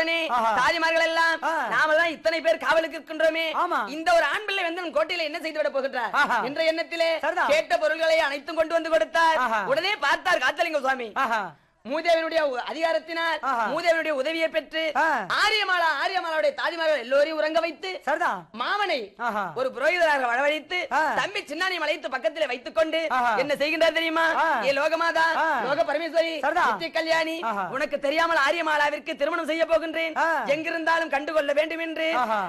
உடனே ஆஹா. தாதிமார்கள் எல்லாம் ஆ. நாம தான் இத்தனை பேர் காவலுக்கு இருக்கின்றோமே ஆமா. இந்த ஒரு ஆண் பிள்ளை வந்து நம் கோட்டையில என்ன செய்து விட போகின்றார் ஆஹா. என்ற எண்ணத்திலே சரிதான். கேட்ட பொருள்களை அனைத்தும் கொண்டு வந்து கொடுத்தார் ஆஹா. உடனே பார்த்தார் காத்தலிங்க சுவாமி ஆஹா மூதேவனுடைய உ- அதிகாரத்தினால் ஆஹா. மூதேவனுடைய உதவியை பெற்று ஆ. ஆரியமாலா ஆரியமாலாவுடைய தாதிமார்கள் எல்லோரையும் உறங்க வைத்து சரிதான் மாமனை ஆஹா. ஒரு புரோகிதராக வரவழைத்து ஆ. தம்பி சின்னானி மலைத்து பக்கத்திலே வைத்துக் கொண்டு ஆஹா. என்ன செய்கின்றார் தெரியுமா ஆ. ஏ லோகமாதா ஆ. லோக பரமேஸ்வரி சரிதான். நித்திய கல்யாணி ஆஹா. உனக்கு தெரியாமல் ஆரியமாலாவிற்கு திருமணம் செய்ய போகின்றேன் ஆ. எங்கிருந்தாலும் கண்டுகொள்ள வேண்டும் என்று ஆஹா.